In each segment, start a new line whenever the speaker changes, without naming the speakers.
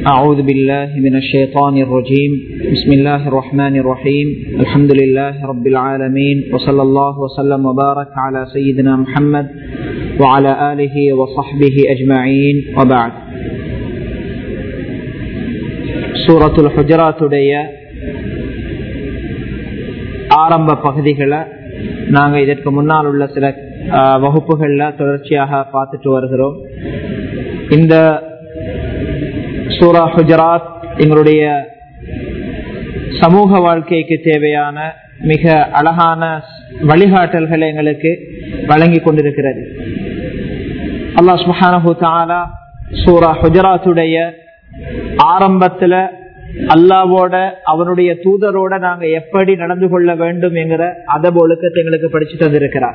أعوذ بالله من الشيطان الرجيم بسم الله الرحمن الرحيم الحمد لله رب العالمين وصلى الله وسلم وبارك على سيدنا محمد وعلى آله وصحبه أجمعين وبعد سورة الحجرات உடைய ஆரம்ப பகுதிகளை நாங்கள் இதற்கு முன்னால் உள்ள சில வகுப்புகளில் தொடர்ச்சியாக பார்த்துட்டு வருகிறோம் இந்த சூரா ஹுஜராத் எங்களுடைய சமூக வாழ்க்கைக்கு தேவையான மிக அழகான வழிகாட்டல்களை எங்களுக்கு வழங்கி கொண்டிருக்கிறது அல்லா சுஹானஹு தாலா சூரா ஹுஜராத்துடைய ஆரம்பத்துல அல்லாவோட அவனுடைய தூதரோட நாங்க எப்படி நடந்து கொள்ள வேண்டும் என்கிற அதப ஒழுக்கத்தை எங்களுக்கு படிச்சு தந்திருக்கிறார்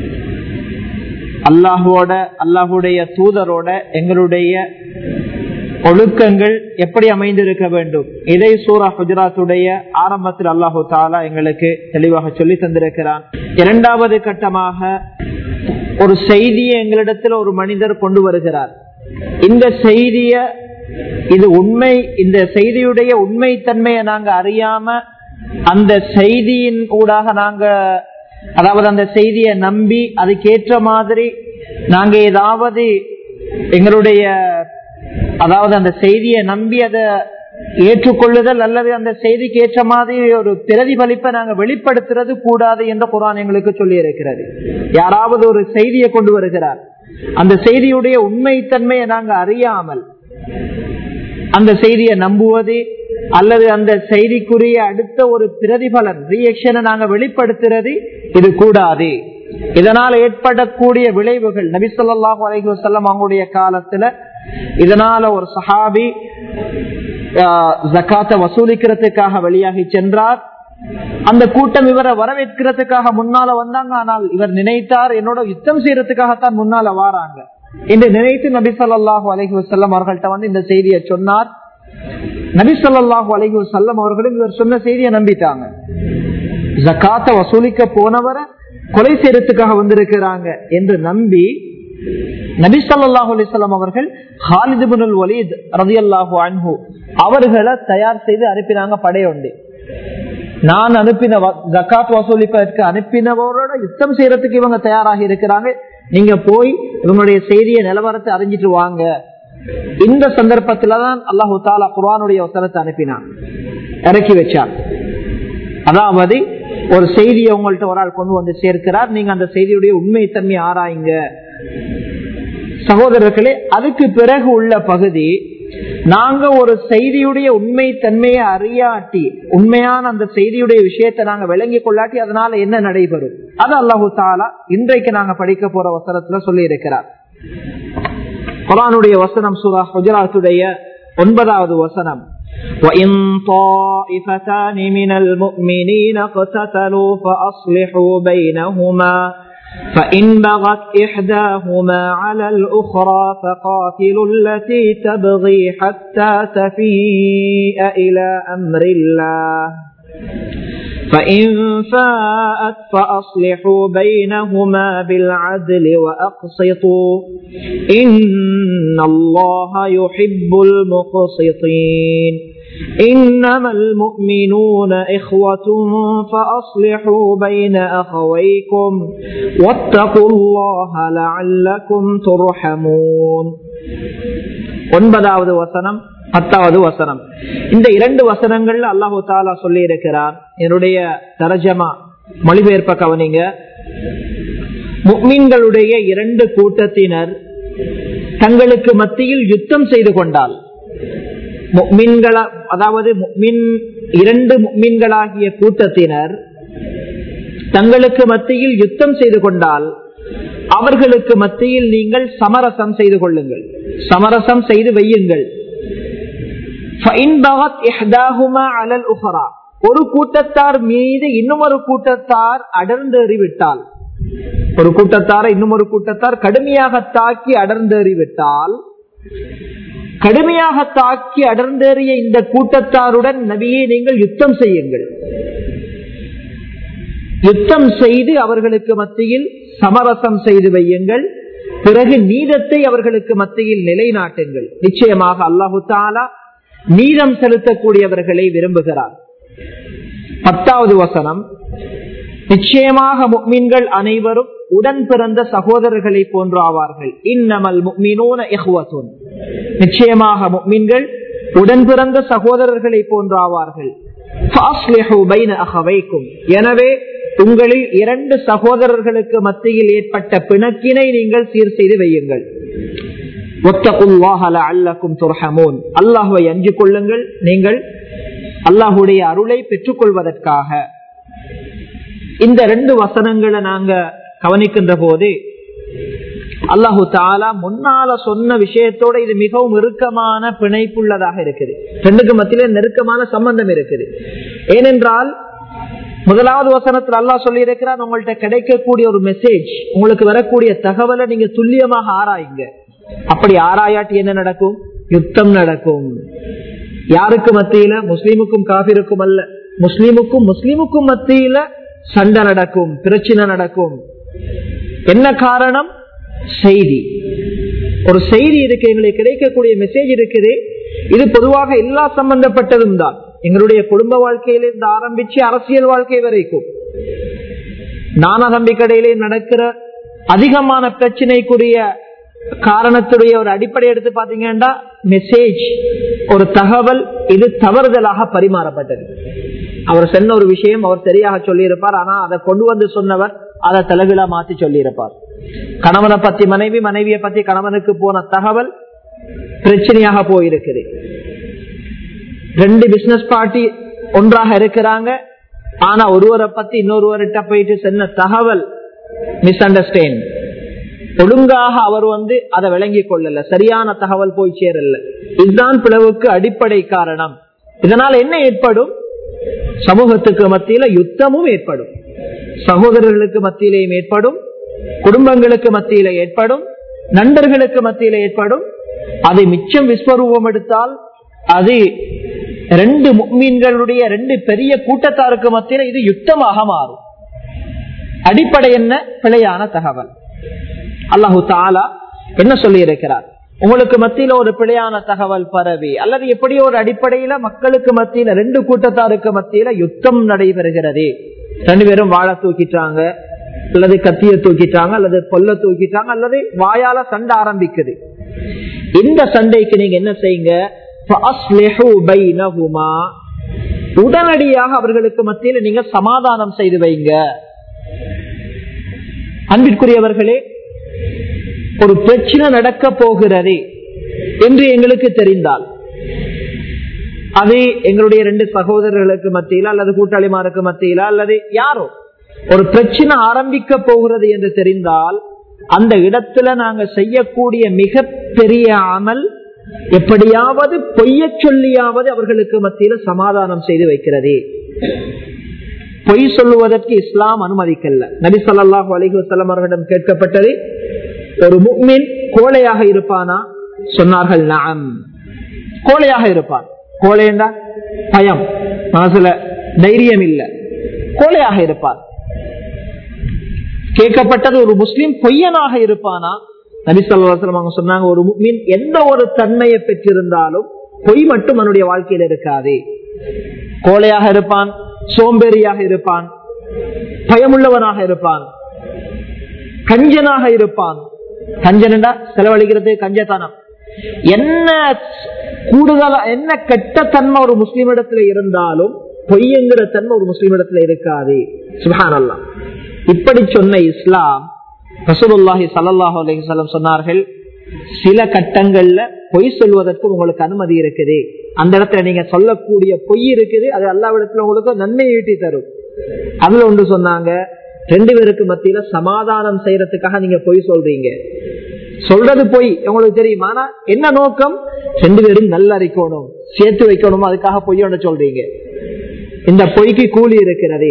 அல்லாஹுவோட அல்லாஹுடைய தூதரோட எங்களுடைய ஒழுக்கங்கள் எப்படி அமைந்திருக்க வேண்டும் இதை சூரா குஜராத்துடைய ஆரம்பத்தில் அல்லாஹு தாலா எங்களுக்கு தெளிவாக சொல்லி தந்திருக்கிறான் இரண்டாவது கட்டமாக ஒரு செய்தியை எங்களிடத்தில் ஒரு மனிதர் கொண்டு வருகிறார் இந்த செய்திய இது உண்மை இந்த செய்தியுடைய உண்மை தன்மையை நாங்க அறியாம அந்த செய்தியின் ஊடாக நாங்க அதாவது அந்த செய்தியை நம்பி அதுக்கேற்ற மாதிரி நாங்க ஏதாவது எங்களுடைய அதாவது அந்த செய்தியை நம்பி அதை ஏற்றுக்கொள்ளுதல் அல்லது அந்த செய்திக்கு ஏற்ற மாதிரி ஒரு பிரதிபலிப்பை நாங்க வெளிப்படுத்துறது கூடாது என்ற குரான் எங்களுக்கு சொல்லி இருக்கிறது யாராவது ஒரு செய்தியை கொண்டு வருகிறார் அந்த செய்தியுடைய உண்மைத்தன்மையை நாங்க அறியாமல் அந்த செய்தியை நம்புவது அல்லது அந்த செய்திக்குரிய அடுத்த ஒரு பிரதிபலன் ரியாக்ஷனை நாங்க வெளிப்படுத்துறது இது கூடாது இதனால் ஏற்படக்கூடிய விளைவுகள் நபிசல்லாஹு அலைஹி வசல்லம் அவங்களுடைய காலத்துல இதனால ஒரு சஹாபி ஜக்காத்தை வசூலிக்கிறதுக்காக வெளியாகி சென்றார் அந்த கூட்டம் இவரை வரவேற்கிறதுக்காக முன்னால வந்தாங்க ஆனால் இவர் நினைத்தார் என்னோட யுத்தம் செய்யறதுக்காகத்தான் முன்னால வாராங்க என்று நினைத்து நபி சொல்லாஹு அலஹி வசல்லம் அவர்கள்ட்ட வந்து இந்த செய்தியை சொன்னார் நபி சொல்லாஹு அலஹி வசல்லம் அவர்களும் இவர் சொன்ன செய்தியை நம்பிட்டாங்க ஜக்காத்த வசூலிக்க போனவரை கொலை செய்யறதுக்காக வந்திருக்கிறாங்க என்று நம்பி நபி சொல்லாஹு அலிஸ்லாம் அவர்கள் ஹாலிதுபுல் வலீத் ரதி அல்லாஹு அன்ஹு அவர்களை தயார் செய்து அனுப்பினாங்க படையொண்டு நான் அனுப்பின ஜக்காத் வசூலிப்பதற்கு அனுப்பினவரோட யுத்தம் செய்யறதுக்கு இவங்க தயாராக இருக்கிறாங்க நீங்க போய் இவங்களுடைய செய்திய நிலவரத்தை அறிஞ்சிட்டு வாங்க இந்த சந்தர்ப்பத்துல தான் அல்லாஹு தாலா குர்வானுடைய வசனத்தை அனுப்பினான் இறக்கி வச்சார் அதாவது ஒரு செய்தியை உங்கள்ட்ட ஒரு ஆள் கொண்டு வந்து சேர்க்கிறார் நீங்க அந்த செய்தியுடைய உண்மைத்தன்மை ஆராயுங்க சகோதரர்களே அதுக்கு பிறகு உள்ள பகுதி நாங்க ஒரு செய்தியுடைய உண்மை தன்மையை அறியாட்டி உண்மையான அந்த செய்தியுடைய விஷயத்தை நாங்க விளங்கி கொள்ளாட்டி அதனால என்ன நடைபெறும் அது அல்லாஹு தாலா இன்றைக்கு நாங்க படிக்க போற வசனத்துல சொல்லி இருக்கிறார் குரானுடைய வசனம் சுரா குஜராத்துடைய ஒன்பதாவது வசனம் وَإِن طَائِفَتَانِ مِنَ الْمُؤْمِنِينَ اقْتَتَلُوا فَأَصْلِحُوا بَيْنَهُمَا فإن بغت إحداهما على الأخرى فقاتلوا التي تبغي حتى تفيء إلى أمر الله فإن فاءت فأصلحوا بينهما بالعدل وأقسطوا إن الله يحب المقسطين إنما المؤمنون إخوة فأصلحوا بين أخويكم واتقوا الله لعلكم ترحمون ஒன்பதாவது வசனம் பத்தாவது வசனம் இந்த இரண்டு வசனங்கள்ல அல்லாஹு தாலா சொல்லி இருக்கிறார் என்னுடைய தரஜமா மொழிபெயர்ப்ப கவனிங்க முக்மீன்களுடைய இரண்டு கூட்டத்தினர் தங்களுக்கு மத்தியில் யுத்தம் செய்து கொண்டால் முக்மின்களா அதாவது முக்மின் இரண்டு முக்மின்களாகிய கூட்டத்தினர் தங்களுக்கு மத்தியில் யுத்தம் செய்து கொண்டால் அவர்களுக்கு மத்தியில் நீங்கள் சமரசம் செய்து கொள்ளுங்கள் சமரசம் செய்து வையுங்கள் ஒரு கூட்டத்தார் மீது இன்னும் ஒரு கூட்டத்தார் அடர்ந்தேறிவிட்டால் ஒரு கூட்டத்தார இன்னும் ஒரு கூட்டத்தார் கடுமையாக தாக்கி அடர்ந்தேறிவிட்டால் கடுமையாக தாக்கி அடர்ந்தேறிய இந்த கூட்டத்தாருடன் நபியை நீங்கள் யுத்தம் செய்யுங்கள் யுத்தம் செய்து அவர்களுக்கு மத்தியில் சமரசம் செய்து வையுங்கள் பிறகு நீதத்தை அவர்களுக்கு மத்தியில் நிலைநாட்டுங்கள் நிச்சயமாக அல்லாஹு தாலா நீதம் செலுத்தக்கூடியவர்களை விரும்புகிறார் பத்தாவது வசனம் நிச்சயமாக முக்மீன்கள் அனைவரும் உடன் பிறந்த சகோதரர்களை போன்று ஆவார்கள் இன்னமல் முக்மினூன இஹ்வத்துன் நிச்சயமாக முக்மீன்கள் உடன் பிறந்த சகோதரர்களை போன்று ஆவார்கள் எனவே உங்களில் இரண்டு சகோதரர்களுக்கு மத்தியில் ஏற்பட்ட பிணக்கினை நீங்கள் சீர் செய்து வையுங்கள் அல்லாஹுவை அஞ்சு கொள்ளுங்கள் நீங்கள் அல்லாஹுடைய அருளை பெற்றுக் கொள்வதற்காக இந்த ரெண்டு வசனங்களை நாங்க கவனிக்கின்ற போது அல்லாஹு தாலா முன்னால சொன்ன விஷயத்தோட இது மிகவும் நெருக்கமான பிணைப்புள்ளதாக இருக்குது ரெண்டுக்கு மத்தியில நெருக்கமான சம்பந்தம் இருக்குது ஏனென்றால் முதலாவது வசனத்தில் அல்லாஹ் சொல்லி இருக்கிறார் உங்கள்கிட்ட கிடைக்கக்கூடிய ஒரு மெசேஜ் உங்களுக்கு வரக்கூடிய தகவலை நீங்க துல்லியமாக ஆராயுங்க அப்படி ஆராயாட்டி என்ன நடக்கும் யுத்தம் நடக்கும் யாருக்கு மத்தியில முஸ்லீமுக்கும் காபிருக்கும் அல்ல முஸ்லீமுக்கும் முஸ்லீமுக்கும் மத்தியில சண்டை நடக்கும் பிரச்சனை நடக்கும் என்ன காரணம் செய்தி ஒரு செய்தி இருக்கு எங்களுக்கு கிடைக்கக்கூடிய மெசேஜ் இருக்குது இது பொதுவாக எல்லா சம்பந்தப்பட்டதும் தான் எங்களுடைய குடும்ப வாழ்க்கையிலிருந்து ஆரம்பிச்சு அரசியல் வாழ்க்கை வரைக்கும் நானா தம்பிக்கடையிலே நடக்கிற அதிகமான பிரச்சனைக்குரிய காரணத்துடைய ஒரு அடிப்படை எடுத்து பாத்தீங்கன்னா மெசேஜ் ஒரு தகவல் இது தவறுதலாக பரிமாறப்பட்டது அவர் சொன்ன ஒரு விஷயம் அவர் சரியாக சொல்லியிருப்பார் ஆனா அதை கொண்டு வந்து சொன்னவர் அதை தலைவிழா மாத்தி சொல்லியிருப்பார் கணவனை பத்தி மனைவி மனைவியை பத்தி கணவனுக்கு போன தகவல் பிரச்சனையாக போயிருக்குது ரெண்டு பிசினஸ் பார்ட்டி ஒன்றாக இருக்கிறாங்க ஆனா ஒருவரை பத்தி இன்னொருவர்கிட்ட போயிட்டு சொன்ன தகவல் மிஸ் அண்டர்ஸ்டாண்ட் ஒழுங்காக அவர் வந்து அதை விளங்கி கொள்ளல சரியான தகவல் போய் சேரல இதுதான் பிளவுக்கு அடிப்படை காரணம் இதனால் என்ன ஏற்படும் சமூகத்துக்கு மத்தியில யுத்தமும் ஏற்படும் சகோதரர்களுக்கு மத்தியிலேயும் ஏற்படும் குடும்பங்களுக்கு மத்தியில ஏற்படும் நண்பர்களுக்கு மத்தியில ஏற்படும் அதை மிச்சம் விஸ்வரூபம் எடுத்தால் அது ரெண்டு மீன்களுடைய ரெண்டு பெரிய கூட்டத்தாருக்கு மத்தியில இது யுத்தமாக மாறும் அடிப்படை என்ன பிழையான தகவல் அல்லாஹு தாலா என்ன சொல்லி இருக்கிறார் உங்களுக்கு மத்தியில ஒரு பிழையான தகவல் பரவி அல்லது எப்படியோ ஒரு அடிப்படையில மக்களுக்கு மத்தியில ரெண்டு கூட்டத்தாருக்கு மத்தியில யுத்தம் நடைபெறுகிறது ரெண்டு பேரும் வாழை தூக்கிட்டாங்க அல்லது கத்திய தூக்கிட்டாங்க அல்லது பொல்ல தூக்கிட்டாங்க அல்லது வாயால சண்டை ஆரம்பிக்குது இந்த சண்டைக்கு நீங்க என்ன செய்யுங்க உடனடியாக அவர்களுக்கு மத்தியில் நீங்க சமாதானம் செய்து வைங்க அன்பிற்குரியவர்களே ஒரு பிரச்சனை நடக்க போகிறது என்று எங்களுக்கு தெரிந்தால் அது எங்களுடைய ரெண்டு சகோதரர்களுக்கு மத்தியில அல்லது கூட்டாளிமாருக்கு மத்தியில அல்லது யாரோ ஒரு பிரச்சனை ஆரம்பிக்க போகிறது என்று தெரிந்தால் அந்த இடத்துல நாங்க செய்யக்கூடிய மிக பெரிய அமல் எப்படியாவது பொய்ய சொல்லியாவது அவர்களுக்கு மத்தியில சமாதானம் செய்து வைக்கிறது பொய் சொல்லுவதற்கு இஸ்லாம் அனுமதிக்கல நபி சொல்லாஹு அலிஹி வசலம் அவர்களிடம் கேட்கப்பட்டது ஒரு முக்மின் கோழையாக இருப்பானா சொன்னார்கள் நாம் கோழையாக இருப்பான் கோழைண்டா பயம் மனசுல தைரியம் இல்ல கோழையாக இருப்பான் கேட்கப்பட்டது ஒரு முஸ்லீம் பொய்யனாக இருப்பானா நபி சொல்லாஸ்லம் அவங்க சொன்னாங்க ஒரு முக்மீன் எந்த ஒரு தன்மையை பெற்றிருந்தாலும் பொய் மட்டும் அவனுடைய வாழ்க்கையில் இருக்காது கோழையாக இருப்பான் சோம்பேறியாக இருப்பான் பயமுள்ளவனாக இருப்பான் கஞ்சனாக இருப்பான் கஞ்சனண்டா செலவழிக்கிறது கஞ்சத்தனம் என்ன கூடுதலா என்ன கெட்ட தன்மை ஒரு முஸ்லீம் இடத்துல இருந்தாலும் பொய்யுங்கிற தன்மை ஒரு முஸ்லீம் இடத்துல இருக்காது சுபான் அல்லா இப்படி சொன்ன இஸ்லாம் ரசூலுல்லாஹி சல்லாஹூ அலிசல்லம் சொன்னார்கள் சில கட்டங்கள்ல பொய் சொல்வதற்கு உங்களுக்கு அனுமதி இருக்குது அந்த இடத்துல நீங்க சொல்லக்கூடிய பொய் இருக்குது அது எல்லா இடத்துல உங்களுக்கு நன்மை ஈட்டி தரும் அதுல ஒன்று சொன்னாங்க ரெண்டு பேருக்கு மத்தியில சமாதானம் செய்யறதுக்காக நீங்க பொய் சொல்றீங்க சொல்றது பொய் உங்களுக்கு தெரியுமா ஆனா என்ன நோக்கம் ரெண்டு பேரும் நல்ல அறிக்கணும் சேர்த்து வைக்கணும் அதுக்காக பொய் ஒன்று சொல்றீங்க இந்த பொய்க்கு கூலி இருக்கிறது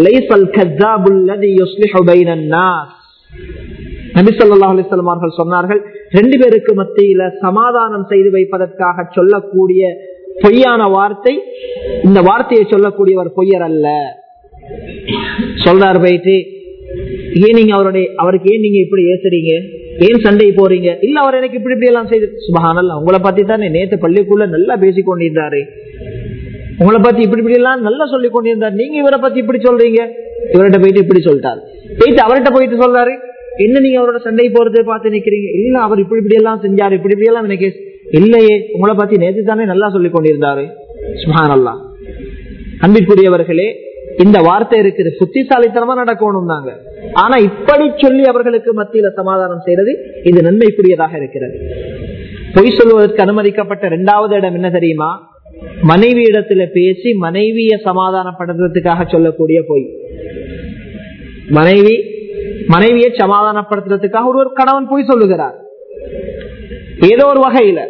நபிசல்லாஹ் சொன்னார்கள் ரெண்டு பேருக்கு மத்தியில சமாதானம் செய்து வைப்பதற்காக சொல்லக்கூடிய பொய்யான வார்த்தை இந்த வார்த்தையை சொல்லக்கூடியவர் பொய்யர் அல்ல சொல்றாரு போயிட்டு ஏன் நீங்க அவருடைய அவருக்கு ஏன் நீங்க இப்படி ஏசுறீங்க ஏன் சண்டை போறீங்க இல்ல அவர் எனக்கு இப்படி இப்படி எல்லாம் செய்து சுபஹானல்ல உங்களை பத்தி தானே நேத்து பள்ளிக்குள்ள நல்லா பேசி கொண்டிருந்தாரு உங்களை பத்தி இப்படி இப்படி எல்லாம் நல்லா சொல்லி கொண்டிருந்தார் நீங்க இவரை பத்தி இப்படி சொல்றீங்க இவர்கிட்ட போயிட்டு இப்படி சொல்லிட்டாரு போயிட்டு அவர்கிட்ட போயிட்டு சொல்றாரு என்ன நீங்க அவரோட சண்டை போறது பார்த்து நிக்கிறீங்க இல்ல அவர் இப்படி இப்படி எல்லாம் செஞ்சாரு இப்படி இப்படி எல்லாம் எனக்கு இல்லையே உங்களை பத்தி நேத்து தானே நல்லா சொல்லி கொண்டிருந்தாரு சுபஹானல்லா அன்பிற்குரியவர்களே இந்த வார்த்தை இருக்குது புத்திசாலித்தனமா நடக்கணும் நாங்க ஆனா இப்படி சொல்லி அவர்களுக்கு மத்தியில சமாதானம் செய்யறது இது நன்மைக்குரியதாக இருக்கிறது பொய் சொல்வதற்கு அனுமதிக்கப்பட்ட இரண்டாவது இடம் என்ன தெரியுமா மனைவி இடத்துல பேசி மனைவிய சமாதானப்படுத்துறதுக்காக சொல்லக்கூடிய பொய் மனைவி மனைவியை சமாதானப்படுத்துறதுக்காக ஒரு ஒரு கணவன் பொய் சொல்லுகிறார் ஏதோ ஒரு வகையில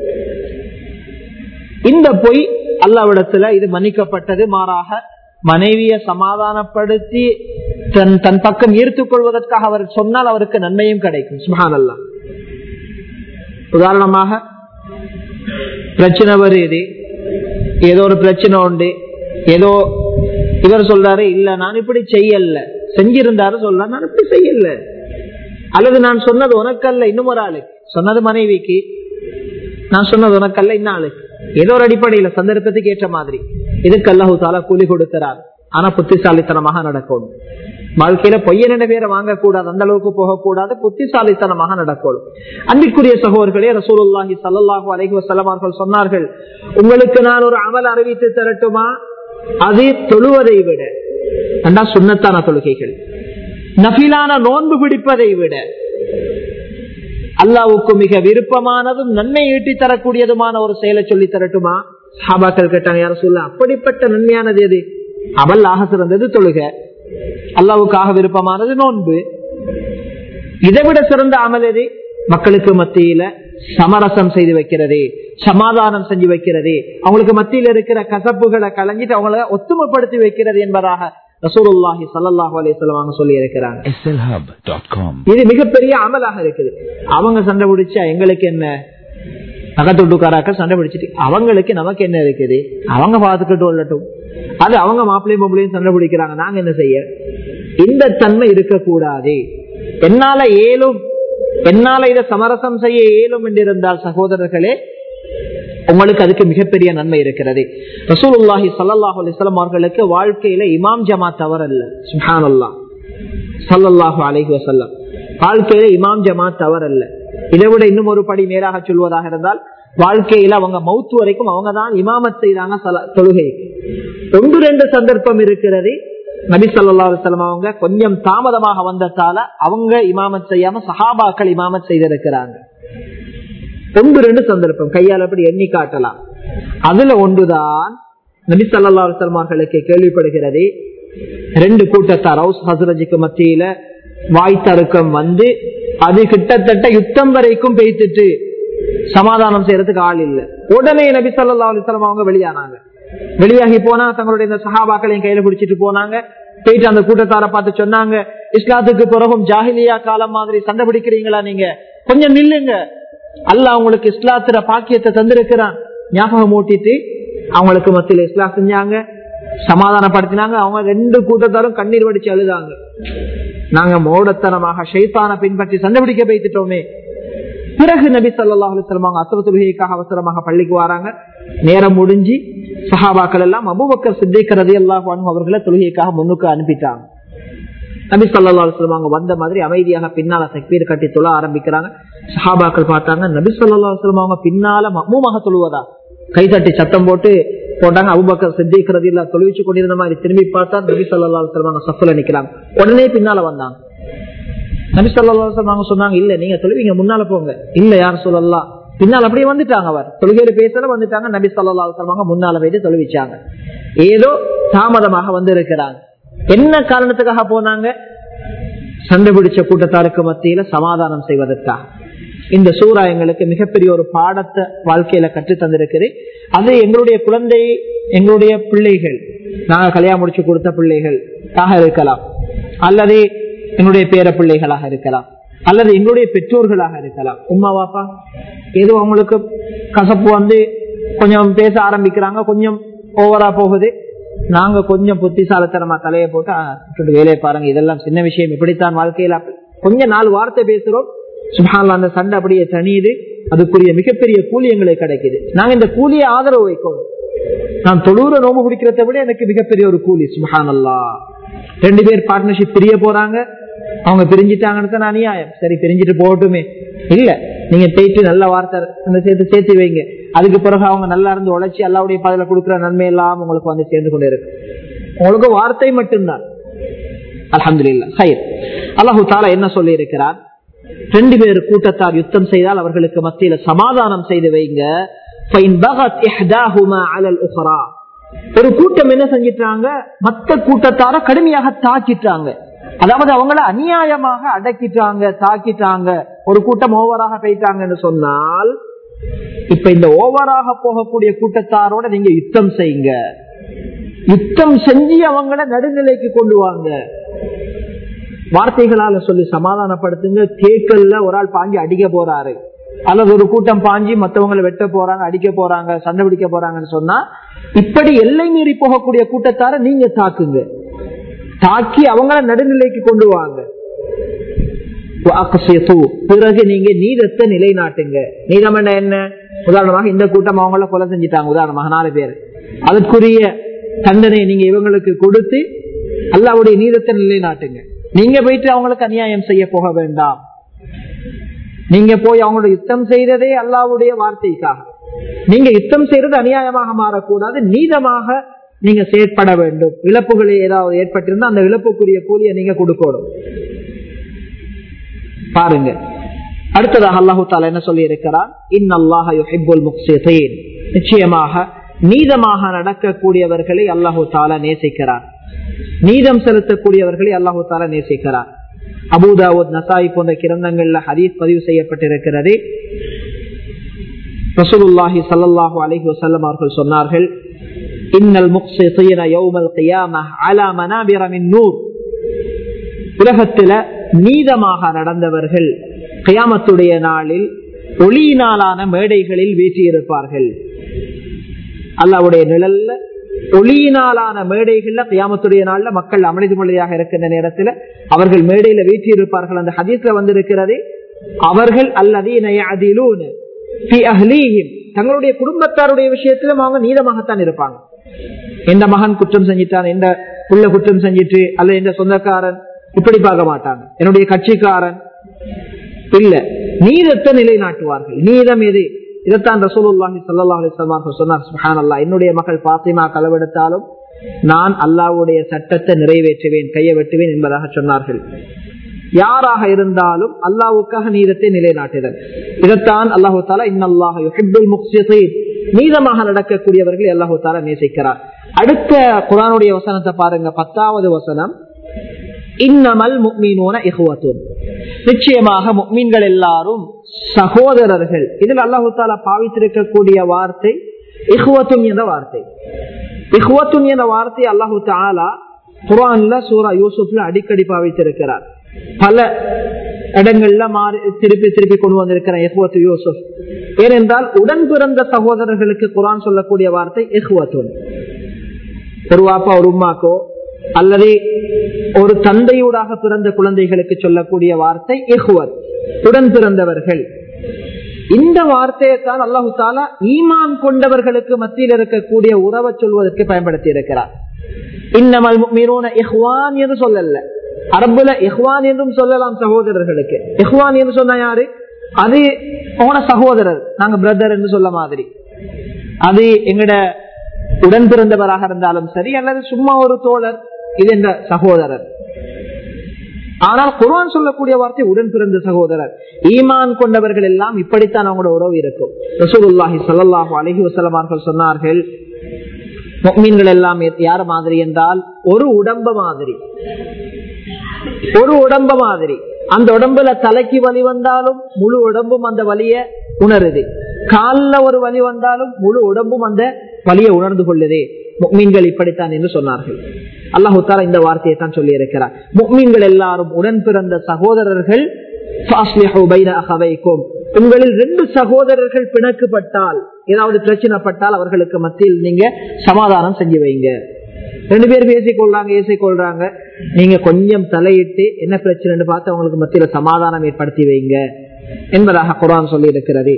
இந்த பொய் அல்லாவிடத்துல இது மன்னிக்கப்பட்டது மாறாக மனைவியை சமாதானப்படுத்தி தன் தன் பக்கம் ஈர்த்துக் கொள்வதற்காக அவர் சொன்னால் அவருக்கு நன்மையும் கிடைக்கும் சுஹான் அல்லா உதாரணமாக பிரச்சனை வருது ஏதோ ஒரு பிரச்சனை உண்டு ஏதோ இவர் சொல்றாரு இல்ல நான் இப்படி செய்யல செஞ்சிருந்தாரு சொல்ல நான் இப்படி செய்யல அல்லது நான் சொன்னது உனக்கல்ல இன்னும் ஒரு ஆளுக்கு சொன்னது மனைவிக்கு நான் சொன்னது உனக்கல்ல இன்னும் ஆளுக்கு ஏதோ ஒரு அடிப்படையில சந்தர்ப்பத்துக்கு ஏற்ற மாதிரி இதுக்கு அல்லாஹு தாலா கூலி கொடுக்கிறார் ஆனா புத்திசாலித்தனமாக நடக்கணும் வாழ்க்கையில பொய்யன பேரை வாங்கக்கூடாது அந்த அளவுக்கு போகக்கூடாது புத்திசாலித்தனமாக நடக்கணும் அன்பிற்குரிய சகோதரர்களே ரசூலுல்லாஹி சல்லாஹூ அலைஹி வசல்லம் அவர்கள் சொன்னார்கள் உங்களுக்கு நான் ஒரு அமல் அறிவித்து தரட்டுமா அது தொழுவதை விட அண்டா சுண்ணத்தான தொழுகைகள் நபிலான நோன்பு பிடிப்பதை விட அல்லாவுக்கு மிக விருப்பமானதும் நன்மை ஈட்டி தரக்கூடியதுமான ஒரு செயலை சொல்லி தரட்டுமா சாபாக்கள் கேட்டாங்க யாரும் சொல்ல அப்படிப்பட்ட நன்மையானது எது அவள் ஆக சிறந்தது தொழுக அல்லாவுக்காக விருப்பமானது நோன்பு இதை விட சிறந்த அமல் எது மக்களுக்கு மத்தியில சமரசம் செய்து வைக்கிறது சமாதானம் செஞ்சு வைக்கிறது அவங்களுக்கு மத்தியில் இருக்கிற கசப்புகளை கலைஞ்சிட்டு அவங்கள ஒத்துமைப்படுத்தி வைக்கிறது என்பதாக ரசூலுல்லாஹி சல்லாஹூ அலிஸ்லாம் சொல்லி இருக்கிறாங்க
slhub.com
இது மிகப்பெரிய அமலாக இருக்குது அவங்க சண்டை பிடிச்சா எங்களுக்கு என்ன நகத்தொட்டுக்காராக்கள் சண்டை பிடிச்சிட்டு அவங்களுக்கு நமக்கு என்ன இருக்குது அவங்க பார்த்துக்கிட்டு உள்ளட்டும் அது அவங்க மாப்பிள்ளையும் பொம்பளையும் சண்டை பிடிக்கிறாங்க நாங்க என்ன செய்ய இந்த தன்மை இருக்கக்கூடாது என்னால ஏலும் என்னால இதை சமரசம் செய்ய இயலும் என்றிருந்தால் சகோதரர்களே உங்களுக்கு அதுக்கு மிகப்பெரிய நன்மை இருக்கிறது ரசூலுல்லாஹி ஸல்லல்லாஹு அலைஹி வஸல்லம் அவர்களுக்கு வாழ்க்கையில இமாம் ஜமாத் தவறல்ல சுப்ஹானல்லாஹ் ஸல்லல்லாஹு அலைஹி வஸல்லம் வாழ்க்கையில இமாம் ஜமாத் தவறல்ல இதை விட இன்னும் ஒரு படி நேராக சொல்வதாக இருந்தால் வாழ்க்கையில அவங்க மௌத்து வரைக்கும் அவங்க தான் இமாமத் செய்தாங்க சல- தொழுகைக்கு ஒன்று ரெண்டு சந்தர்ப்பம் இருக்கிறது நபி ஸல்லல்லாஹு அலைஹி வஸல்லம் அவங்க கொஞ்சம் தாமதமாக வந்ததால அவங்க இமாமத் செய்யாம சஹாபாக்கள் இமாமத் செய்திருக்கிறாங்க ஒன்று ரெண்டு சந்தர்ப்பம் கையால் அப்படி எண்ணி காட்டலாம் அதுல ஒன்றுதான் நபி சல்லா அவர்களுக்கு கேள்விப்படுகிறது ரெண்டு கூட்டத்தார் ஹவுஸ் ஹசரஜுக்கு மத்தியில வாய் தருக்கம் வந்து அது கிட்டத்தட்ட யுத்தம் வரைக்கும் பெய்த்துட்டு சமாதானம் செய்யறதுக்கு ஆள் இல்ல உடனே நபி சல்லா அலிஸ்லாம் அவங்க வெளியானாங்க வெளியாகி போனா தங்களுடைய இந்த சஹாபாக்களையும் கையில பிடிச்சிட்டு போனாங்க போயிட்டு அந்த கூட்டத்தார பார்த்து சொன்னாங்க இஸ்லாத்துக்கு பிறகும் ஜாஹிலியா காலம் மாதிரி சண்டை பிடிக்கிறீங்களா நீங்க கொஞ்சம் நில்லுங்க அல்லாஹ் அவங்களுக்கு இஸ்லாத்துல பாக்கியத்தை தந்திருக்கிறான் ஞாபகம் ஊட்டிட்டு அவங்களுக்கு மத்தியில இஸ்லாம் செஞ்சாங்க சமாதானப்படுத்தினாங்க அவங்க ரெண்டு கூட்டத்தாரும் கண்ணீர் வடிச்சு அழுதாங்க நாங்க மோடத்தனமாக ஷைத்தான பின்பற்றி சண்டை பிடிக்க வைத்துட்டோமே பிறகு நபி ஸல்லல்லாஹு அலைஹி வஸல்லம் அவங்க அஸ்ர தொழுகைக்காக அவசரமாக பள்ளிக்கு வராங்க நேரம் முடிஞ்சு சஹாபாக்கள் எல்லாம் அபூபக்கர் சித்திக் ரலியல்லாஹு அன்ஹு அவர்களை தொழுகைக்காக முன்னுக்கு அனுப்பிட்டாங்க நபி ஸல்லல்லாஹு அலைஹி வஸல்லம் அவங்க வந்த மாதிரி அமைதியாக பின்னால தக்பீர் கட்டி தொழ ஆரம்பிக்கிறாங்க சஹாபாக்கள் பார்த்தாங்க நபி ஸல்லல்லாஹு அலைஹி வஸல்லம் அவங்க பின்னால மக்மூமாக தொழுவதா கை தட்டி சத்தம் போட்டு போட்டாங்க அபூபக்கர் சித்திக் ரலியல்லாஹு தொழுவிச்சு கொண்டிருந்த மாதிரி திரும்பி பார்த்தா நபி ஸல்லல்லாஹு அலைஹி வஸல்லம் அவங்க சஃப்ல நிக்கிறாங்க உடனே பின்னால வந்தாங்க நபி ஸல்லல்லாஹு அவங்க சொன்னாங்க இல்ல நீங்க தொழுவீங்க முன்னால போங்க இல்ல யார் சொல்லலாம் பின்னால் அப்படியே வந்துட்டாங்க அவர் தொழுகையில பேசல வந்துட்டாங்க நபி ஸல்லல்லாஹு அலைஹி வஸல்லம் முன்னால போயிட்டு தொழுவிச்சாங்க ஏதோ தாமதமாக வந்து இருக்கிறாங்க என்ன காரணத்துக்காக போனாங்க சண்டை பிடிச்ச கூட்டத்தாருக்கு மத்தியில சமாதானம் செய்வதற்காக இந்த சூறா எங்களுக்கு மிகப்பெரிய ஒரு பாடத்தை வாழ்க்கையில கற்று தந்திருக்குது அது எங்களுடைய குழந்தை எங்களுடைய பிள்ளைகள் நாங்க கல்யாணம் முடிச்சு கொடுத்த பிள்ளைகள் இருக்கலாம் அல்லது என்னுடைய பேர பிள்ளைகளாக இருக்கலாம் அல்லது எங்களுடைய பெற்றோர்களாக இருக்கலாம் உமா பாப்பா ஏதோ அவங்களுக்கு கசப்பு வந்து கொஞ்சம் பேச ஆரம்பிக்கிறாங்க கொஞ்சம் ஓவரா போகுது நாங்க கொஞ்சம் புத்திசாலித்தனமா தலையை போட்டு "ஆ, விட்டுட்டு வேலையை பாருங்க இதெல்லாம் சின்ன விஷயம் இப்படித்தான் வாழ்க்கையில அப்படி." கொஞ்சம் நாலு வார்த்தை பேசுறோம் சுபஹானல்லாஹ் அந்த சண்டை அப்படியே தனியுது அதுக்குரிய மிகப்பெரிய கூலி எங்களுக்கு கிடைக்குது நாங்க இந்த கூலியை ஆதரவு வைக்கணும் நான் தொழுற நோம்பு குடிக்கிறத விட எனக்கு மிகப்பெரிய ஒரு கூலி சுபஹானல்லா ரெண்டு பேர் பார்ட்னர்ஷிப் பிரிய போறாங்க அவங்க பிரிஞ்சிட்டாங்கன்னு தான் அநியாயம் சரி பிரிஞ்சிட்டு போகட்டுமே இல்ல நீங்க போயிட்டு நல்ல வார்த்தை அந்த சேர்த்து சேர்த்து வைங்க அதுக்கு பிறகு அவங்க நல்லா இருந்து உழைச்சி அல்லாவுடைய பாதையில கொடுக்குற நன்மை எல்லாம் உங்களுக்கு வந்து சேர்ந்து கொண்டு இருக்கு உங்களுக்கு வார்த்தை மட்டும்தான் அல்ஹம்துலில்லாஹ் ஹைர் அல்லாஹு தாலா என்ன சொல்லி இருக்கிறார் ரெண்டு பேர் கூட்டத்தார் யுத்தம் செய்தால் அவர்களுக்கு மத்தியில சமாதானம் செய்து வைங்க فَإِنْ بَغَتْ إِحْدَاهُمَا عَلَى الْأُخْرَى. ஒரு கூட்டம் என்ன செஞ்சிட்டாங்க மத்த கூட்டத்தார கடுமையாக தாக்கிட்டாங்க அதாவது அவங்கள அநியாயமாக அடக்கிட்டாங்க தாக்கிட்டாங்க ஒரு கூட்டம் ஓவராக போயிட்டாங்கன்னு சொன்னால் இப்ப இந்த ஓவராக போகக்கூடிய கூட்டத்தாரோட நீங்க யுத்தம் செய்யுங்க யுத்தம் செஞ்சு அவங்கள நடுநிலைக்கு கொண்டு வாங்க வார்த்தைகளால சொல்லி சமாதானப்படுத்துங்க கேக்கல்ல ஒரு ஆள் பாஞ்சி அடிக்க போறாரு அல்லது ஒரு கூட்டம் பாஞ்சி மத்தவங்களை வெட்ட போறாங்க அடிக்க போறாங்க சண்டை பிடிக்க போறாங்கன்னு சொன்னா இப்படி எல்லை மீறி போகக்கூடிய கூட்டத்தார நீங்க தாக்குங்க தாக்கி அவங்கள நடுநிலைக்கு கொண்டு வாங்க வஅக்ஸிது. பிறகு நீங்க நீதத்தை நிலைநாட்டுங்க நீதம் என்ன என்ன உதாரணமாக இந்த கூட்டம் அவங்கள கொலை செஞ்சிட்டாங்க உதாரணமாக நாலு பேர் அதற்குரிய தண்டனை நீங்க இவங்களுக்கு கொடுத்து அல்லாவுடைய நீதத்தை நிலைநாட்டுங்க நீங்க போயிட்டு அவங்களுக்கு அநியாயம் செய்ய போக வேண்டாம் நீங்க போய் அவங்களோட யுத்தம் செய்ததே அல்லாவுடைய வார்த்தைக்காக நீங்க யுத்தம் செய்யறது அநியாயமாக மாறக்கூடாது நீதமாக நீங்க செயற்பட வேண்டும் இழப்புகள் ஏதாவது ஏற்பட்டிருந்தா அந்த இழப்புக்குரிய கூலியை நீங்க கொடுக்கணும் பாருங்க அடுத்ததாக அல்லாஹு தாலா என்ன சொல்லி இருக்கிறார் இன்னல்லாஹ யுஹிப்புல் முக்ஸிதீன் நிச்சயமாக நீதமாக நடக்கக்கூடியவர்களை அல்லாஹு தாலா நேசிக்கிறார் நீதம் செலுத்தக்கூடியவர்களை அல்லாஹு தாலா நேசிக்கிறார் அபுதாவுத் நசாய் போன்ற கிரந்தங்கள்ல ஹதீஸ் பதிவு செய்யப்பட்டிருக்கிறது ரசூலுல்லாஹி ஸல்லல்லாஹு அலைஹி வஸல்லம் அவர்கள் சொன்னார்கள் இன்னல் முக்ஸிதீன யௌமல் கியாமஹ் அலா மனாபிர மின் நூர் உலகத்தில நீதமாக நடந்தவர்கள் கியாமத்துடைய நாளில் ஒளியினாலான மேடைகளில் வீற்றியிருப்பார்கள் அல்லாவுடைய நிழல்ல ஒளியினாலான மேடைகள்ல கியாமத்துடைய நாள்ல மக்கள் அமைதி மொழியாக இருக்கின்ற நேரத்தில் அவர்கள் மேடையில வீற்றிருப்பார்கள் அந்த ஹதீஸ்ல வந்திருக்கிறது அவர்கள் அல்லதீன தங்களுடைய குடும்பத்தாருடைய விஷயத்திலும் அவங்க நீதமாகத்தான் இருப்பாங்க எந்த மகன் குற்றம் செஞ்சிட்டான் எந்த புள்ள குற்றம் செஞ்சிட்டு அல்ல எந்த சொந்தக்காரன் இப்படி பார்க்க மாட்டாங்க என்னுடைய கட்சிக்காரன் இல்ல நீதத்தை நிலைநாட்டுவார்கள் நீதம் எது இதைத்தான் ரசூலுல்லாஹி ஸல்லல்லாஹு அலைஹி வஸல்லம் சொன்னார் சுப்ஹானல்லாஹ் என்னுடைய மகள் பாத்திமா களவெடுத்தாலும் நான் அல்லாஹ்வுடைய சட்டத்தை நிறைவேற்றுவேன் கையை வெட்டுவேன் என்பதாக சொன்னார்கள் யாராக இருந்தாலும் அல்லாஹ்வுக்காக நீதத்தை நிலைநாட்டுதல் இதைத்தான் அல்லாஹு தாலா இன்னல்லாஹ யுஹிப்புல் முக்ஸிதீன் நீதமாக நடக்கக்கூடியவர்களை அல்லாஹு தாலா நேசிக்கிறார் அடுத்த குரானுடைய வசனத்தை பாருங்க பத்தாவது வசனம் இன்னமல் முக்மீனூன இஹுவத்துன் நிச்சயமாக முக்மீன்கள் எல்லாரும் சகோதரர்கள் இதில் அல்லாஹு தாலா பாவித்திருக்கக்கூடிய வார்த்தை இஹுவத்துன் என்ற வார்த்தை இஹுவத்துன் என்ற வார்த்தை அல்லாஹு தாலா குரான்ல சூரா யூசுப்ல அடிக்கடி பாவித்திருக்கிறார் பல இடங்கள்ல மாறி திருப்பி திருப்பி கொண்டு வந்திருக்கிற இஹ்வத்து யூசுப் ஏனென்றால் உடன் பிறந்த சகோதரர்களுக்கு குரான் சொல்லக்கூடிய வார்த்தை இஹ்வத்துன் ஒரு வாப்பா ஒரு உமாக்கோ அல்லது ஒரு தந்தையூடாக பிறந்த குழந்தைகளுக்கு சொல்லக்கூடிய வார்த்தை இஹ்வத் உடன் பிறந்தவர்கள் இந்த வார்த்தையை தான் அல்லாஹு தாலா ஈமான் கொண்டவர்களுக்கு மத்தியில் இருக்கக்கூடிய உறவை சொல்வதற்கு பயன்படுத்தி இருக்கிறார் இன்னமல் மீனோன இஹ்வான் என்று சொல்லல அரபுல இஹ்வான் என்றும் சொல்லலாம் சகோதரர்களுக்கு இஹ்வான் என்று சொன்ன யாரு அது உங்களோட சகோதரர் நாங்க பிரதர் என்று சொல்ல மாதிரி அது எங்கட உடன் பிறந்தவராக இருந்தாலும் சரி அல்லது சும்மா ஒரு தோழர் இது என்ற சகோதரர் ஆனால் குர்ஆன் சொல்லக்கூடிய வார்த்தை உடன் பிறந்த சகோதரர் ஈமான் கொண்டவர்கள் எல்லாம் இப்படித்தான் அவங்களோட உறவு இருக்கும் ரசூலுல்லாஹி ஸல்லல்லாஹு அலைஹி வஸல்லம் அவர்கள் சொன்னார்கள் முஃமின்கள் எல்லாம் யார் மாதிரி என்றால் ஒரு உடம்ப மாதிரி ஒரு உடம்ப மாதிரி அந்த உடம்புல தலைக்கு வலி வந்தாலும் முழு உடம்பும் அந்த வலிய உணருது காலில் ஒரு வலி வந்தாலும் முழு உடம்பும் அந்த வலியை உணர்ந்து கொள்ளுதே முக்மீன்கள் இப்படித்தான் என்று சொன்னார்கள் அல்லாஹு தாலா இந்த வார்த்தையை தான் சொல்லி இருக்கிறார் முக்மீன்கள் எல்லாரும் உடன் பிறந்த சகோதரர்கள் உங்களில் ரெண்டு சகோதரர்கள் பிணக்குப்பட்டால் ஏதாவது பிரச்சனைப்பட்டால் அவர்களுக்கு மத்தியில் நீங்க சமாதானம் செஞ்சு வைங்க ரெண்டு பேர் பேசிக் கொள்றாங்க ஏசிக் கொள்றாங்க நீங்க கொஞ்சம் தலையிட்டு என்ன பிரச்சனைன்னு பார்த்து அவங்களுக்கு மத்தியில சமாதானம் ஏற்படுத்தி வைங்க என்பதாக குரான் சொல்லி இருக்கிறது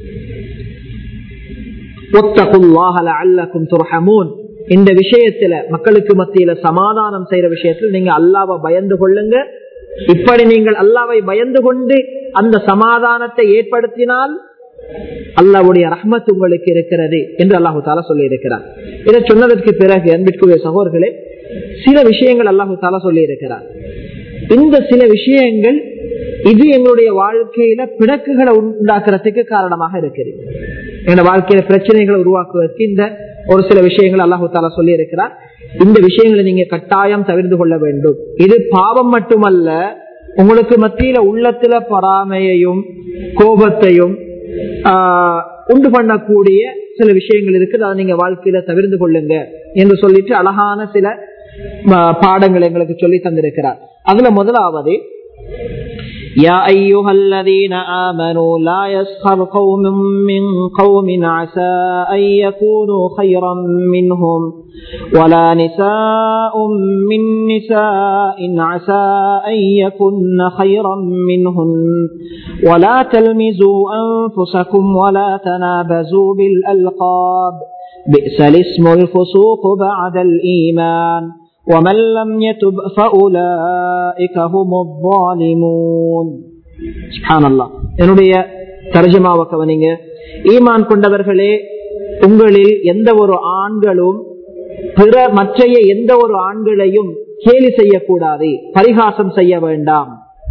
இந்த விஷயத்துல மக்களுக்கு மத்தியில சமாதானம் செய்யற விஷயத்துல நீங்க அல்லாவை பயந்து கொள்ளுங்க இப்படி நீங்கள் அல்லாவை பயந்து கொண்டு அந்த சமாதானத்தை ஏற்படுத்தினால் அல்லாவுடைய ரஹ்மத் உங்களுக்கு இருக்கிறது என்று அல்லாஹு தாலா சொல்லி இருக்கிறார் இதை சொன்னதற்கு பிறகு அன்பிற்குரிய சகோதரர்களே சில விஷயங்கள் அல்லாஹு தாலா சொல்லி இருக்கிறார் இந்த சில விஷயங்கள் இது எங்களுடைய வாழ்க்கையில பிணக்குகளை உண்டாக்குறதுக்கு காரணமாக இருக்குது எங்க வாழ்க்கையில பிரச்சனைகளை உருவாக்குவதற்கு இந்த ஒரு சில விஷயங்கள் அல்லாஹு தாலா சொல்லி இருக்கிறார் இந்த விஷயங்களை நீங்க கட்டாயம் தவிர்த்து கொள்ள வேண்டும் இது பாவம் மட்டுமல்ல உங்களுக்கு மத்தியில உள்ளத்துல பொறாமையையும் கோபத்தையும் உண்டு பண்ணக்கூடிய சில விஷயங்கள் இருக்குது அதை நீங்க வாழ்க்கையில தவிர்த்து கொள்ளுங்க என்று சொல்லிட்டு அழகான சில பாடங்கள் எங்களுக்கு சொல்லி தந்திருக்கிறார் அதுல முதலாவது يا أيها الذين آمنوا لا يسخر قوم من قوم عسى أن يكونوا خيرا منهم ولا نساء من نساء عسى أن يكن خيرا منهن ولا تلمزوا أنفسكم ولا تنابزوا بالألقاب بئس الاسم الفسوق بعد الإيمان ومن لم يتب فأولئك هم الظالمون سبحان الله என்னுடைய தர்ஜமாவை கவனிங்க ஈமான் கொண்டவர்களே உங்களில் எந்த ஒரு ஆண்களும் பிற மற்றைய எந்த ஒரு ஆண்களையும் கேலி செய்யக்கூடாது பரிகாசம் செய்ய வேண்டாம்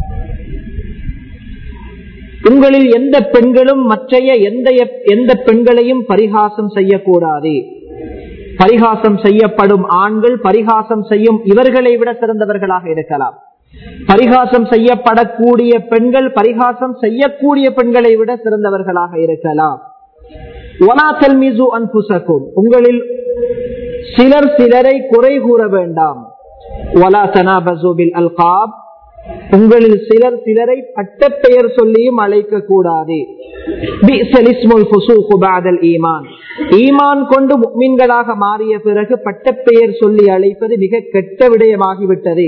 உங்களில் எந்த பெண்களும் மற்றைய எந்த எந்த பெண்களையும் பரிகாசம் செய்யக்கூடாது பரிகாசம் செய்யப்படும் ஆண்கள் பரிகாசம் செய்யும் இவர்களை விட சிறந்தவர்களாக இருக்கலாம் பரிகாசம் செய்யப்படக்கூடிய பெண்கள் பரிகாசம் செய்யக்கூடிய பெண்களை விட சிறந்தவர்களாக இருக்கலாம் உங்களில் சிலர் சிலரை குறை கூற வேண்டாம் அல்காப் உங்களில் சிலர் சிலரை பட்ட பெயர் சொல்லியும் அழைக்க கூடாது ஈமான் கொண்டு மீன்களாக மாறிய பிறகு பட்ட பெயர் சொல்லி அழைப்பது மிக கெட்ட விடயமாகிவிட்டது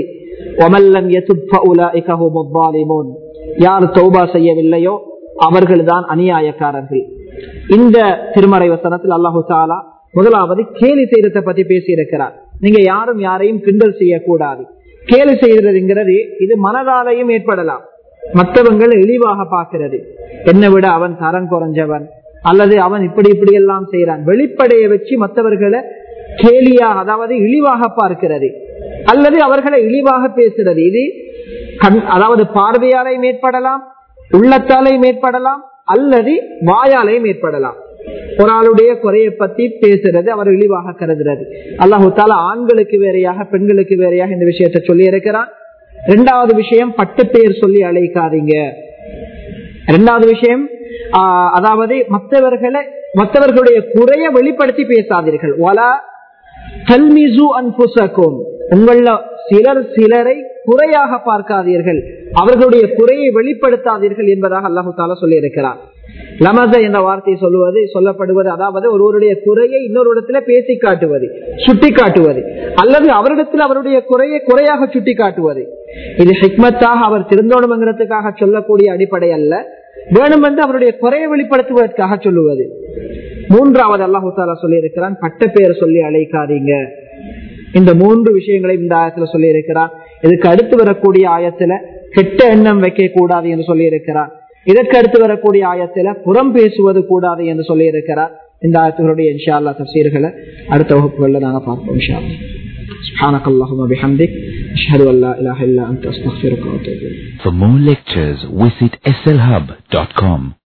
யார் தௌபா செய்யவில்லையோ அவர்கள்தான் அநியாயக்காரர்கள் இந்த திருமறை வசனத்தில் அல்லாஹு தாலா முதலாவது கேலி செய்யறதை பத்தி பேசி இருக்கிறார் நீங்க யாரும் யாரையும் கிண்டல் செய்யக்கூடாது கேலி செய்யறதுங்கிறது இது மனதாலையும் ஏற்படலாம் மற்றவங்களை இழிவாக பார்க்கிறது என்னை விட அவன் தரம் குறைஞ்சவன் அல்லது அவன் இப்படி இப்படி எல்லாம் செய்யறான் வெளிப்படையை வச்சு மற்றவர்களை கேலியாக அதாவது இழிவாக பார்க்கிறது அல்லது அவர்களை இழிவாக பேசுறது இது கண் அதாவது பார்வையாலையும் ஏற்படலாம் உள்ளத்தாலையும் ஏற்படலாம் அல்லது வாயாலையும் ஏற்படலாம் ஒரு ஆளுடைய குறையை பத்தி பேசுறது அவர் இழிவாக கருதுறது அல்லாஹு தாலா ஆண்களுக்கு வேறையாக பெண்களுக்கு வேறையாக இந்த விஷயத்த சொல்லி இருக்கிறான் இரண்டாவது விஷயம் பட்டு பெயர் சொல்லி அழைக்காதீங்க இரண்டாவது விஷயம் அதாவது மற்றவர்களை மற்றவர்களுடைய குறைய வெளிப்படுத்தி பேசாதீர்கள் உங்கள சிலர் சிலரை குறையாக பார்க்காதீர்கள் அவர்களுடைய குறையை வெளிப்படுத்தாதீர்கள் என்பதாக அல்லாஹு தாலா சொல்லி இருக்கிறார் லமத என்ற வார்த்தை சொல்லுவது சொல்லப்படுவது அதாவது ஒருவருடைய குறையை இன்னொரு இடத்துல பேசி காட்டுவது சுட்டி காட்டுவது அல்லது அவரிடத்தில் அவருடைய குறையை குறையாக சுட்டி காட்டுவது இது ஹிக்மத்தாக அவர் திருந்தோணுங்கிறதுக்காக சொல்லக்கூடிய அடிப்படை அல்ல வேணுமென்று அவருடைய குறையை வெளிப்படுத்துவதற்காக சொல்லுவது மூன்றாவது அல்லாஹு தாலா சொல்லி இருக்கிறான் பட்ட பெயர் சொல்லி அழைக்காதீங்க இந்த மூன்று விஷயங்களை இந்த ஆயத்துல சொல்லி இருக்கிறார் இதுக்கு அடுத்து வரக்கூடிய ஆயத்துல கெட்ட எண்ணம் வைக்க கூடாது என்று சொல்லி இருக்கிறார் இதற்கு அடுத்து வரக்கூடிய ஆயத்துல புறம் பேசுவது கூடாது என்று சொல்லி இருக்கிறார் இந்த ஆயத்துகளுடைய இன்ஷா அல்லா தப்சீர்களை அடுத்த வகுப்புகள்ல நாங்க பார்ப்போம் இன்ஷா அல்லா سبحانك اللهم وبحمدك أشهد أن لا إله إلا أنت أستغفرك وأتوب إليك
For more lectures, visit slhub.com.